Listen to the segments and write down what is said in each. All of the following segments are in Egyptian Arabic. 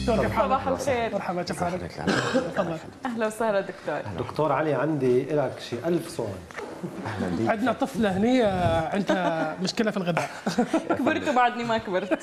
دكتور كيف حالك؟ صباح الخير مرحبا كيف حالك؟ تفضل اهلا وسهلا دكتور دكتور علي عندي لك شي ألف سؤال اهلا بيك عندنا طفله هني آه، عندها مشكله في الغذاء كبرت وبعدني ما كبرت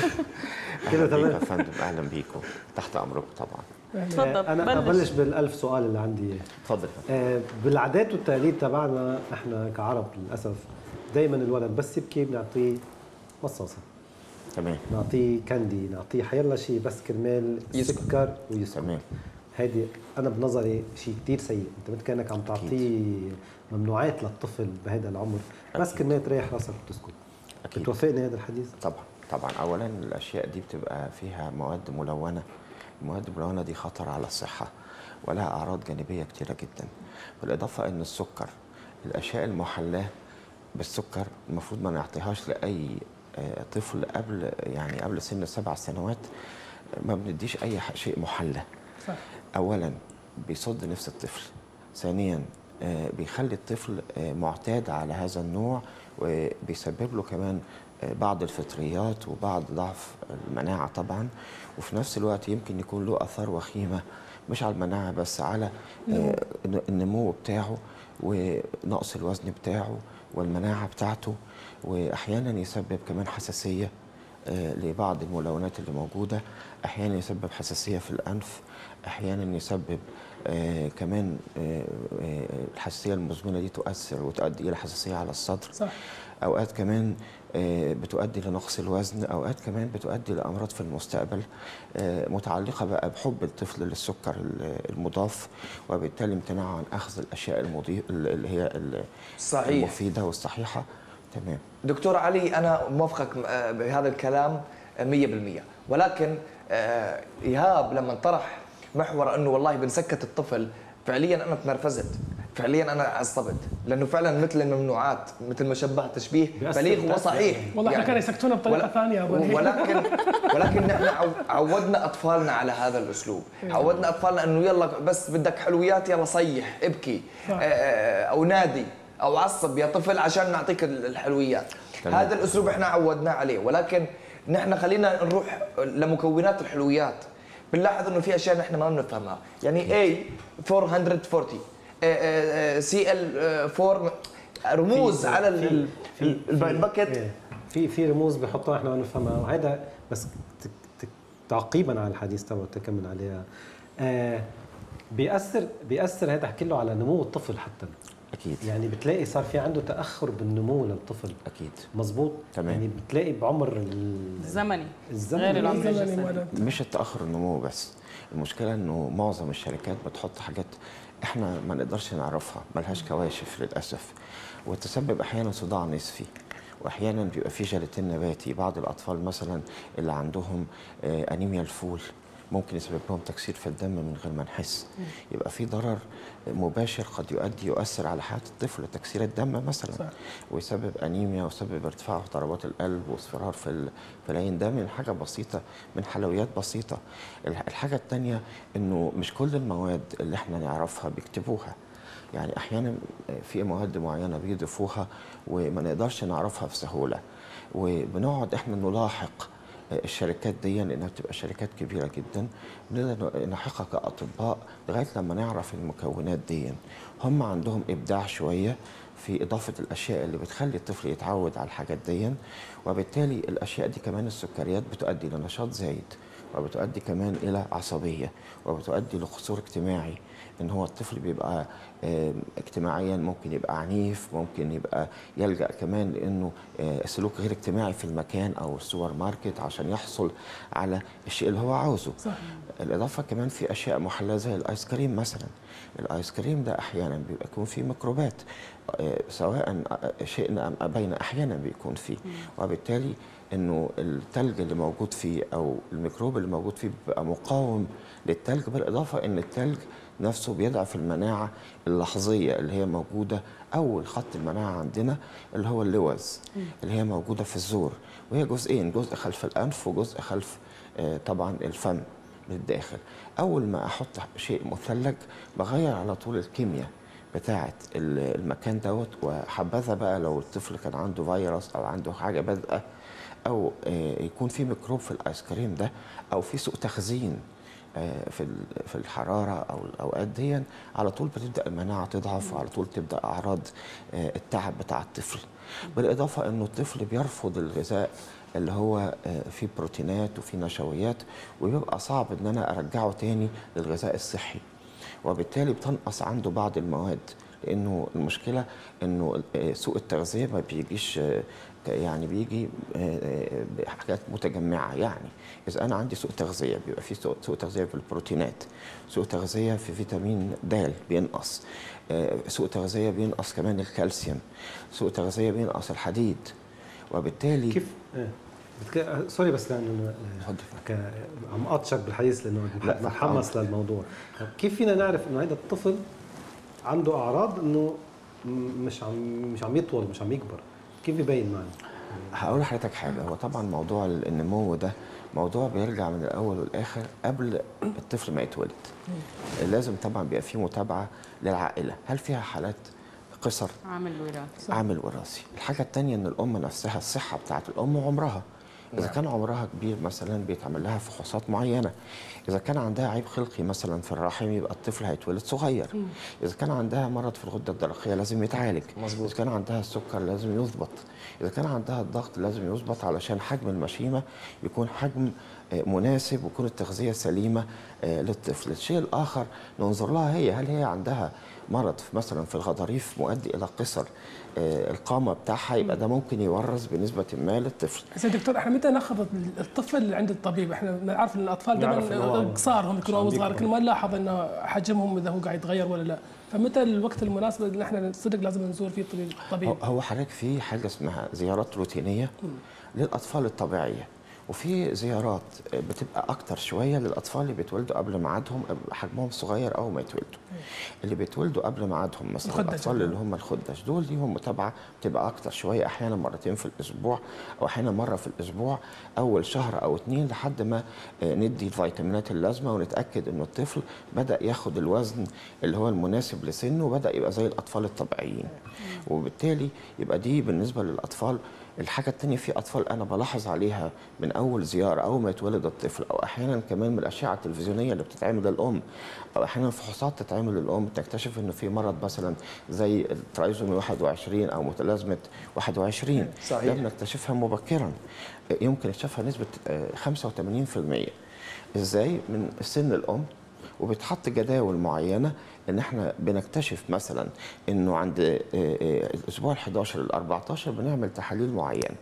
كده اهلا بيك تمام يا فندم اهلا بيكم تحت امركم طبعا تفضل انا بلش. ابلش بالألف سؤال اللي عندي إياه. اتفضل آه، بالعادات والتقاليد تبعنا احنا كعرب للاسف دائما الولد بس يبكي بنعطيه مصاصه تمام نعطيه كاندي نعطيه حيلا شيء بس كرمال يسكر. سكر ويسكر تمام هيدي انا بنظري شيء كثير سيء انت مثل كانك عم تعطيه ممنوعات للطفل بهذا العمر بس أكيد. كرمال تريح راسك وتسكت اكيد بتوافقني هذا الحديث طبعا طبعا اولا الاشياء دي بتبقى فيها مواد ملونه المواد الملونه دي خطر على الصحه ولها اعراض جانبيه كتيره جدا بالاضافه ان السكر الاشياء المحلاه بالسكر المفروض ما نعطيهاش لاي آه، طفل قبل يعني قبل سن سبع سنوات ما بنديش اي ح- شيء محلى صح اولا بيصد نفس الطفل ثانيا آه، بيخلي الطفل آه، معتاد على هذا النوع وبيسبب له كمان آه، بعض الفطريات وبعض ضعف المناعة طبعا وفي نفس الوقت يمكن يكون له أثار وخيمة مش على المناعة بس على آه، النمو بتاعه ونقص الوزن بتاعه والمناعة بتاعته وأحيانا يسبب كمان حساسية آه، لبعض الملونات اللي موجودة أحيانا يسبب حساسية في الأنف أحيانا يسبب آه كمان آه آه الحساسية المزمنة دي تؤثر وتؤدي إلى حساسية على الصدر صح أوقات كمان آه بتؤدي لنقص الوزن أوقات كمان بتؤدي لأمراض في المستقبل آه متعلقة بقى بحب الطفل للسكر ال- المضاف وبالتالي امتناعه عن أخذ الأشياء المضيف اللي هي ال- صحيح المفيدة والصحيحة تمام دكتور علي انا موافقك آه، بهذا الكلام آه، 100% ولكن آه، ايهاب لما طرح محور انه والله بنسكت الطفل فعليا انا تنرفزت فعليا انا عصبت لانه فعلا مثل الممنوعات مثل ما شبه تشبيه بيأثر بليغ بتأثر. وصحيح والله احنا كانوا يسكتونا بطريقه ولا- ثانيه ابو نهيل. ولكن ولكن نحن عو- عودنا اطفالنا على هذا الاسلوب، عودنا اطفالنا انه يلا بس بدك حلويات يلا صيح ابكي صح. آه، او نادي او عصب يا طفل عشان نعطيك ال- الحلويات تمام. هذا الاسلوب احنا عودناه عليه ولكن نحن خلينا نروح لمكونات الحلويات بنلاحظ انه في اشياء نحن ما بنفهمها يعني A 440 سي ال 4 رموز في- على ال- ال- في الب- في- الباكت إيه. في في رموز بحطوها احنا ما نفهمها وهذا بس ت- ت- تعقيبا على الحديث تبعه تكمل عليها آه بيأثر بيأثر هذا كله على نمو الطفل حتى أكيد يعني بتلاقي صار في عنده تأخر بالنمو للطفل أكيد مزبوط تمام. يعني بتلاقي بعمر ال- الزمني الزمن غير العمر الزمني الجسدي ولد. مش التاخر النمو بس المشكله انه معظم الشركات بتحط حاجات احنا ما نقدرش نعرفها ملهاش كواشف للاسف وتسبب احيانا صداع نصفي واحيانا بيبقى في جيلاتين نباتي بعض الاطفال مثلا اللي عندهم آه، انيميا الفول ممكن يسبب لهم تكسير في الدم من غير ما نحس يبقى في ضرر مباشر قد يؤدي يؤثر على حياه الطفل تكسير الدم مثلا صح. ويسبب انيميا ويسبب ارتفاع في ضربات القلب واصفرار في ال- في العين ده من حاجه بسيطه من حلويات بسيطه الح- الحاجه الثانيه انه مش كل المواد اللي احنا نعرفها بيكتبوها يعني احيانا في مواد معينه بيضيفوها وما نقدرش نعرفها بسهوله وبنقعد احنا نلاحق الشركات دي لانها بتبقى شركات كبيره جدا بنقدر نلاحقها كاطباء لغايه لما نعرف المكونات دي هم عندهم ابداع شويه في اضافه الاشياء اللي بتخلي الطفل يتعود على الحاجات دي وبالتالي الاشياء دي كمان السكريات بتؤدي لنشاط زايد وبتؤدي كمان الى عصبيه وبتؤدي لقصور اجتماعي ان هو الطفل بيبقى آم، اجتماعيا ممكن يبقى عنيف ممكن يبقى يلجا كمان لانه آه، السلوك غير اجتماعي في المكان او السوبر ماركت عشان يحصل على الشيء اللي هو عاوزه صح. الاضافه كمان في اشياء محلاه زي الايس كريم مثلا الايس كريم ده احيانا بيبقى يكون فيه ميكروبات آه، سواء آه، شئنا ام ابينا احيانا بيكون فيه وبالتالي انه التلج اللي موجود فيه او الميكروب اللي موجود فيه بيبقى مقاوم للتلج بالاضافه ان التلج نفسه بيضعف المناعه اللحظيه اللي هي موجوده اول خط المناعه عندنا اللي هو اللوز اللي هي موجوده في الزور وهي جزئين جزء خلف الانف وجزء خلف آه، طبعا الفم للداخل اول ما احط شيء مثلج بغير على طول الكيمياء بتاعه ال- المكان دوت وحبذا بقى لو الطفل كان عنده فيروس او عنده حاجه بادئه او آه، يكون في ميكروب في الايس كريم ده او في سوء تخزين آه، في ال- في الحراره او الاوقات دي على طول بتبدا المناعه تضعف وعلى طول تبدا اعراض آه، التعب بتاع الطفل بالاضافه انه الطفل بيرفض الغذاء اللي هو آه، فيه بروتينات وفيه نشويات وبيبقى صعب ان انا ارجعه تاني للغذاء الصحي وبالتالي بتنقص عنده بعض المواد لانه المشكله انه آه، سوء التغذيه ما بيجيش آه، ك- يعني بيجي آه، آه، بحاجات متجمعه يعني اذا انا عندي سوء تغذيه بيبقى في سوء سوء تغذيه في البروتينات سوء تغذيه في فيتامين د بينقص آه، سوء تغذيه بينقص كمان الكالسيوم سوء تغذيه بينقص الحديد وبالتالي كيف آه. بتك... آه، سوري بس لانه آه، اتفضل. ك... عم اقطشك بالحديث لانه لا، متحمس للموضوع طب كيف فينا نعرف انه هذا الطفل عنده اعراض انه م- مش عم مش عم يطول مش عم يكبر كيف يبين معنا هقول لحضرتك حاجه هو طبعا موضوع النمو ده موضوع بيرجع من الاول والاخر قبل الطفل ما يتولد لازم طبعا بيبقى فيه متابعه للعائله هل فيها حالات قصر عامل وراثي عامل وراثي الحاجه الثانيه ان الام نفسها الصحه بتاعت الام وعمرها اذا نعم. كان عمرها كبير مثلا بيتعمل لها فحوصات معينه اذا كان عندها عيب خلقي مثلا في الرحم يبقى الطفل هيتولد صغير اذا كان عندها مرض في الغده الدرقيه لازم يتعالج مظبوط. اذا كان عندها السكر لازم يظبط اذا كان عندها الضغط لازم يظبط علشان حجم المشيمه يكون حجم آه، مناسب ويكون التغذيه سليمه آه، للطفل الشيء الاخر ننظر لها هي هل هي عندها مرض في- مثلا في الغضاريف مؤدي الى قصر آه، القامه بتاعها يبقى ده ممكن يورث بنسبه ما للطفل زين دكتور احنا متى ناخذ الطفل عند الطبيب؟ احنا نعرف ان الاطفال نعرف إنه هو دائما قصار هم يكونوا عم صغار بيكبر. لكن ما نلاحظ انه حجمهم اذا هو قاعد يتغير ولا لا، فمتى الوقت المناسب اللي احنا صدق لازم نزور فيه طبيب طبيب؟ هو- هو حضرتك في حاجه اسمها زيارات روتينيه للاطفال الطبيعيه وفي زيارات بتبقى اكتر شويه للاطفال اللي بيتولدوا قبل ميعادهم حجمهم صغير او ما يتولدوا اللي بيتولدوا قبل ميعادهم مثلا الخدج. الاطفال اللي هم الخدج دول ليهم متابعه بتبقى اكتر شويه احيانا مرتين في الاسبوع او احيانا مره في الاسبوع اول شهر او اتنين لحد ما آه، ندي الفيتامينات اللازمه ونتاكد انه الطفل بدا ياخد الوزن اللي هو المناسب لسنه وبدا يبقى زي الاطفال الطبيعيين وبالتالي يبقى دي بالنسبه للاطفال الحاجة التانية في أطفال أنا بلاحظ عليها من أول زيارة أول ما يتولد الطفل أو أحيانا كمان من الأشعة التلفزيونية اللي بتتعمل للأم أو أحيانا فحوصات تتعمل للأم تكتشف إنه في مرض مثلا زي الترايزومي 21 أو متلازمة 21 صحيح. ده بنكتشفها مبكرا يمكن اكتشافها نسبة آه، 85% إزاي من سن الأم وبتحط جداول معينه ان احنا بنكتشف مثلا انه عند آه، آه، الاسبوع ال 11 لل 14 بنعمل تحاليل معينه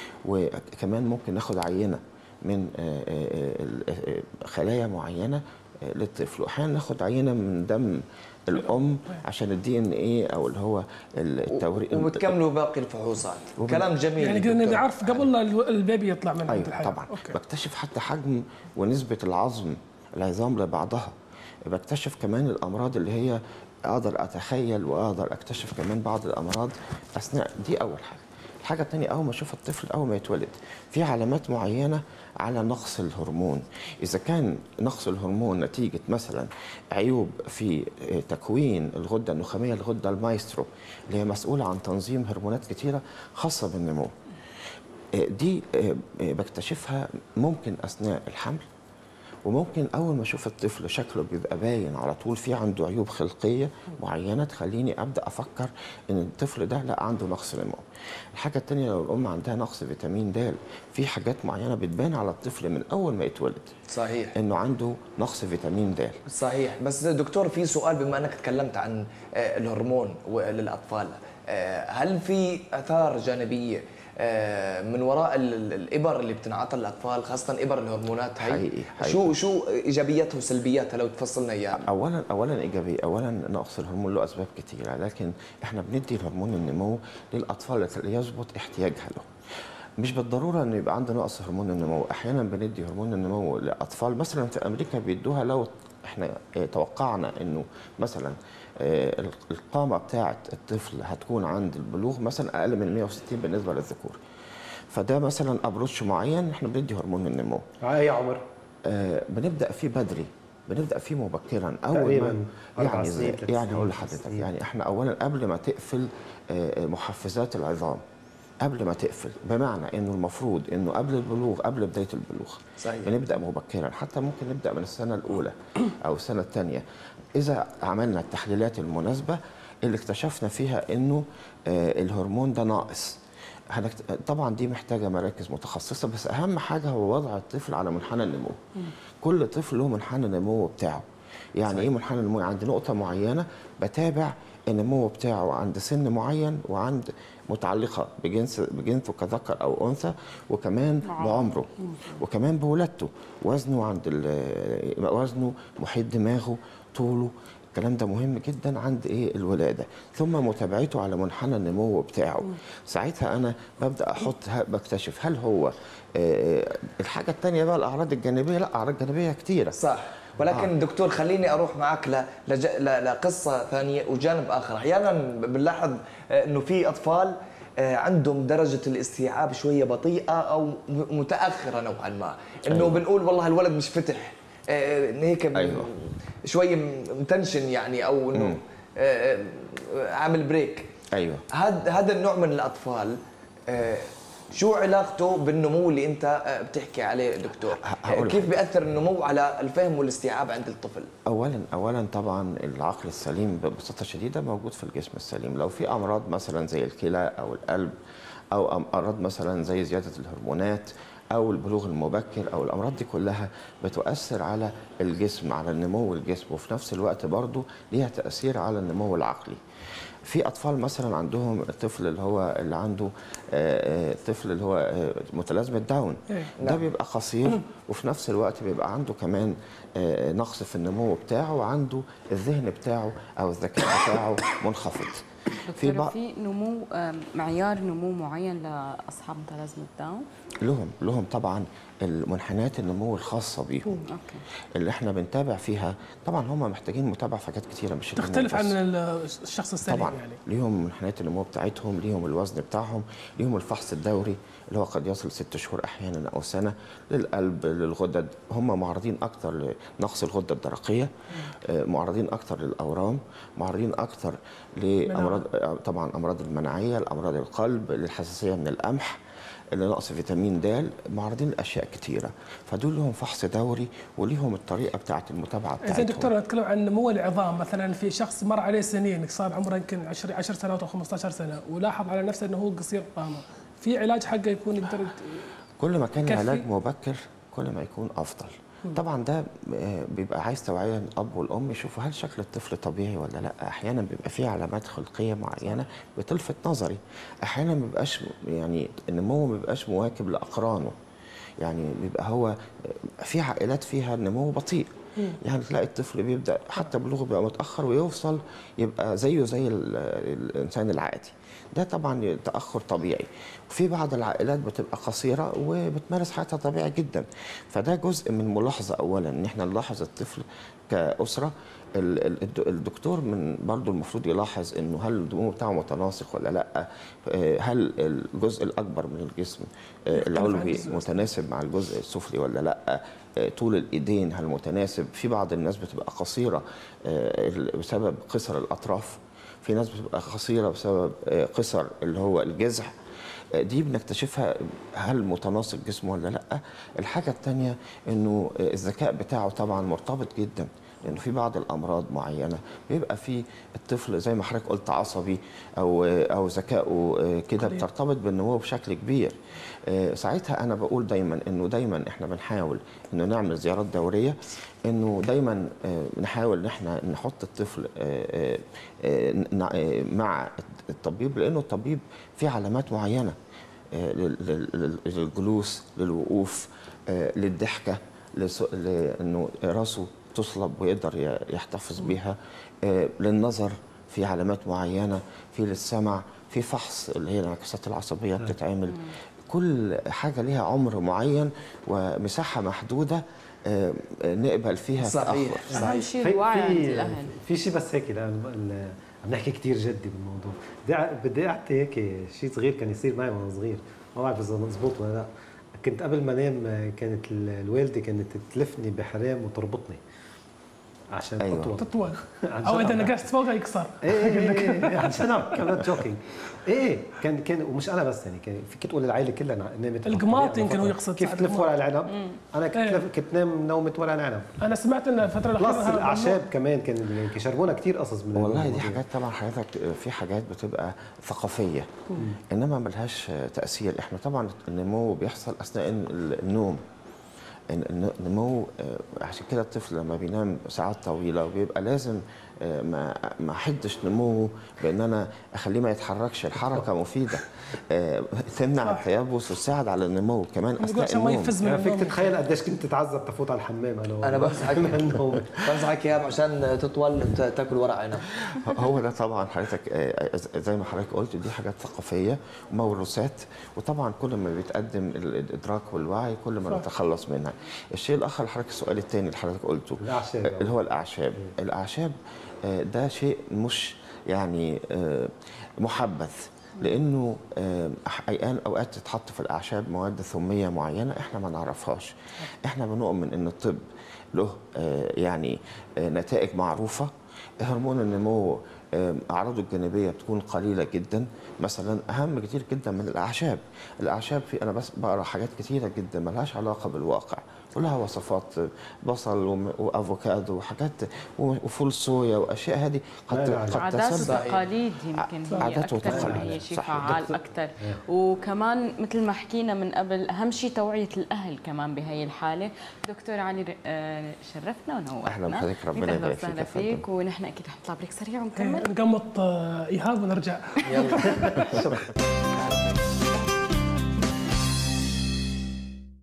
وكمان ممكن ناخد عينه من آه، آه، آه، آه، خلايا معينه آه، للطفل واحيانا ناخد عينه من دم الام عشان الدي ان ايه او اللي هو التوريق وبتكملوا باقي الفحوصات وب- كلام جميل يعني قدرنا دكتور. نعرف قبل لا الو- البيبي يطلع من عند ايوه الحياه طبعا اوكي بكتشف حتى حجم ونسبه العظم العظام لبعضها بكتشف كمان الامراض اللي هي اقدر اتخيل واقدر اكتشف كمان بعض الامراض اثناء دي اول حاجه الحاجة التانية أول ما أشوف الطفل أول ما يتولد في علامات معينة على نقص الهرمون إذا كان نقص الهرمون نتيجة مثلا عيوب في آه، تكوين الغدة النخامية الغدة المايسترو اللي هي مسؤولة عن تنظيم هرمونات كتيرة خاصة بالنمو آه، دي آه، آه، بكتشفها ممكن اثناء الحمل وممكن اول ما اشوف الطفل شكله بيبقى باين على طول في عنده عيوب خلقيه معينه تخليني ابدا افكر ان الطفل ده لا عنده نقص نمو. الحاجه الثانيه لو الام عندها نقص فيتامين د في حاجات معينه بتبان على الطفل من اول ما يتولد صحيح انه عنده نقص فيتامين د. صحيح بس دكتور في سؤال بما انك تكلمت عن آه، الهرمون للاطفال آه، هل في اثار جانبيه آه، من وراء ال- ال- الابر اللي بتنعطى للاطفال خاصه ابر الهرمونات هي حقيقي- حقيقي. شو شو ايجابياتها وسلبياتها لو تفصلنا اياها اولا اولا ايجابي اولا نقص الهرمون له اسباب كثيره لكن احنا بندي هرمون النمو للاطفال اللي يظبط احتياجها له مش بالضروره انه يبقى عنده نقص هرمون النمو احيانا بندي هرمون النمو لاطفال مثلا في امريكا بيدوها لو احنا اه، توقعنا انه مثلا اه، القامه بتاعه الطفل هتكون عند البلوغ مثلا اقل من 160 بالنسبه للذكور فده مثلا ابروتش معين احنا بندي هرمون النمو على اي عمر؟ آه، بنبدا فيه بدري بنبدا فيه مبكرا اول تقريباً ما أربع يعني سنين، زي ثلاث يعني سنين، اقول خمس لحضرتك سنين. يعني احنا اولا قبل ما تقفل آه، محفزات العظام قبل ما تقفل بمعنى انه المفروض انه قبل البلوغ قبل بدايه البلوغ صحيح. بنبدا مبكرا حتى ممكن نبدا من السنه الاولى او السنه الثانيه اذا عملنا التحليلات المناسبه اللي اكتشفنا فيها انه آه، الهرمون ده ناقص هنكت... طبعا دي محتاجه مراكز متخصصه بس اهم حاجه هو وضع الطفل على منحنى النمو كل طفل له منحنى النمو بتاعه يعني ايه منحنى النمو عند نقطه معينه بتابع النمو بتاعه عند سن معين وعند متعلقه بجنس بجنسه كذكر او انثى وكمان بعمره وكمان بولادته وزنه عند ال- وزنه محيط دماغه طوله الكلام ده مهم جدا عند ايه الولاده ثم متابعته على منحنى النمو بتاعه ساعتها انا ببدا احط ه- بكتشف هل هو آه، الحاجه الثانيه بقى الاعراض الجانبيه لا اعراض جانبيه كتيره صح ولكن آه. دكتور خليني اروح معك ل... لج... ل... لقصه ثانيه وجانب اخر احيانا بنلاحظ آه، انه في اطفال آه، عندهم درجة الاستيعاب شوية بطيئة أو م- متأخرة نوعا ما إنه أيوة. بنقول والله الولد مش فتح آه، إن هيك م- أيوة. شوية م- متنشن يعني أو إنه مم. آه، آه، عامل بريك ايوه هذا هذا النوع من الأطفال آه، شو علاقته بالنمو اللي انت آه، بتحكي عليه دكتور ه- هقول كيف لك. بياثر النمو على الفهم والاستيعاب عند الطفل اولا اولا طبعا العقل السليم ببساطه شديده موجود في الجسم السليم لو في امراض مثلا زي الكلى او القلب او أم- امراض مثلا زي زياده الهرمونات او البلوغ المبكر او الامراض دي كلها بتؤثر على الجسم على النمو الجسم وفي نفس الوقت برضه ليها تاثير على النمو العقلي في اطفال مثلا عندهم الطفل اللي هو اللي عنده آه، آه، الطفل اللي هو آه، متلازمه داون إيه. ده نعم. بيبقى قصير وفي نفس الوقت بيبقى عنده كمان آه، نقص في النمو بتاعه وعنده الذهن بتاعه او الذكاء بتاعه منخفض في دكتور بعض في نمو آم، معيار نمو معين لاصحاب متلازمه داون لهم لهم طبعا المنحنيات النمو الخاصه بيهم اوكي اللي احنا بنتابع فيها طبعا هم محتاجين متابعه في حاجات كتيره مش النمو تختلف بس. عن ال- الشخص السليم طبعا يعني ليهم منحنيات النمو بتاعتهم ليهم الوزن بتاعهم ليهم الفحص الدوري اللي هو قد يصل ست شهور احيانا او سنه للقلب للغدد هم معرضين اكتر لنقص الغده الدرقيه آه، معرضين اكتر للاورام معرضين اكتر لامراض آه، طبعا امراض المناعيه لامراض القلب للحساسيه من القمح لنقص فيتامين د معرضين لاشياء كتيره فدول لهم فحص دوري وليهم الطريقه بتاعه المتابعه بتاعتهم زين دكتور نتكلم عن نمو العظام مثلا في شخص مر عليه سنين صار عمره يمكن 10 10 سنوات او 15 سنه ولاحظ على نفسه انه هو قصير قامه في علاج حقه يكون يقدر يت- كل ما كان كفي. العلاج مبكر كل ما يكون افضل طبعا ده آه، بيبقى عايز توعيه الاب والام يشوفوا هل شكل الطفل طبيعي ولا لا احيانا بيبقى فيه علامات خلقيه معينه بتلفت نظري احيانا ما بيبقاش يعني النمو ما بيبقاش مواكب لاقرانه يعني بيبقى هو آه، في عائلات فيها النمو بطيء يعني تلاقي الطفل بيبدا حتى بلوغه بيبقى متاخر ويوصل يبقى زيه زي ال- الانسان العادي ده طبعا تاخر طبيعي وفي بعض العائلات بتبقى قصيره وبتمارس حياتها طبيعي جدا فده جزء من ملاحظه اولا ان احنا نلاحظ الطفل كاسره ال- ال- الد- الدكتور من برضه المفروض يلاحظ انه هل النمو بتاعه متناسق ولا لا آه، هل الجزء الاكبر من الجسم آه، يختلف عن العلوي الجزء متناسب مع الجزء السفلي ولا لا آه، طول الايدين هل متناسب في بعض الناس بتبقى قصيره آه، ال- بسبب قصر الاطراف في ناس بتبقى قصيره بسبب آه، قصر اللي هو الجذع آه، دي بنكتشفها هل متناسق جسمه ولا لا الحاجه الثانيه انه آه، الذكاء بتاعه طبعا مرتبط جدا لانه في بعض الامراض معينه بيبقى في الطفل زي ما حضرتك قلت عصبي او او ذكائه آه، كده قليل. بترتبط بالنمو بشكل كبير آه، ساعتها انا بقول دايما انه دايما احنا بنحاول انه نعمل زيارات دوريه انه دايما آه، نحاول ان احنا نحط الطفل آه، آه، آه، ن- آه، مع الطبيب لانه الطبيب فيه علامات معينه آه، لل- لل- لل- للجلوس للوقوف آه، للضحكه لس- لانه راسه تصلب ويقدر ي- يحتفظ بيها آه، للنظر في علامات معينه في للسمع في فحص اللي هي الانعكاسات العصبيه بتتعمل كل حاجه ليها عمر معين ومساحه محدوده آه، آه، نقبل فيها صحيح. تاخر اهم شيء الوعي عند الاهل في شيء بس هيك لان ال- عم نحكي كثير جدي بالموضوع بدي أع- بدي اعطي هيك شيء صغير كان يصير معي وانا صغير ما بعرف اذا مزبوط ولا لا كنت قبل ما انام كانت ال- الوالده كانت تلفني بحرام وتربطني عشان أيوة. تطول تطول عن او جد اذا عم نقشت فوقها يكسر ايه ايه ايه ايه عشان عم كمان جوكينج ايه كان كان ومش انا بس يعني كان فيك تقول العائله كلها نامت القماط يمكن هو يقصد كيف ساعة تلف القماط. ورق العنب انا كنت إيه. كنت نام نومه ورق العنب انا سمعت ان الفتره الاخيره بلس هذا الاعشاب كمان كان يعني يشربونا كثير قصص من والله دي الموضوع. حاجات طبعا حضرتك في حاجات بتبقى ثقافيه انما ملهاش تاثير احنا طبعا النمو بيحصل اثناء النوم الن- النمو آه، عشان كده الطفل لما بينام ساعات طويله وبيبقى لازم آه، ما ما احدش نموه بان انا اخليه ما يتحركش الحركه مفيده آه، تمنع التيبس وتساعد على النمو كمان يقول اثناء عشان ما النوم يفز من يعني فيك النوم تتخيل قديش كنت تتعذب تفوت على الحمام انا انا بنصحك من النوم بنصحك اياها عشان تطول ت- تاكل ورق عنب هو ده طبعا حضرتك آه، زي ما حضرتك قلت دي حاجات ثقافيه وموروثات وطبعا كل ما بيتقدم ال- الادراك والوعي كل ما صح. نتخلص منها. الشيء الاخر اللي حضرتك السؤال الثاني اللي حضرتك قلته الأعشاب. آه، اللي هو الاعشاب. الاعشاب آه، ده شيء مش يعني آه، محبذ لانه آه، احيانا اوقات تتحط في الاعشاب مواد ثميه معينه احنا ما نعرفهاش. احنا بنؤمن ان الطب له آه، يعني آه، نتائج معروفه هرمون النمو آم، اعراضه الجانبيه بتكون قليله جدا مثلا اهم كتير جدا من الاعشاب الاعشاب في انا بس بقرا حاجات كتيره جدا ملهاش علاقه بالواقع كلها وصفات بصل وم- وافوكادو وحاجات و- وفول صويا واشياء هذه لا، قد لا، لا. قد عادات تسبب وتقاليد يمكن هي عادات اكثر وتقاليد. من هي شيء صح. فعال دكتور. اكثر وكمان مثل ما حكينا من قبل اهم شيء توعيه الاهل كمان بهي الحاله دكتور علي آه، شرفتنا ونورتنا أهلاً بحضرتك، ربنا أهلاً يبارك فيك وسهلا يا فندم. فيك ونحن اكيد حنطلع بريك سريع ونكمل نقمط آه، ايهاب ونرجع يلا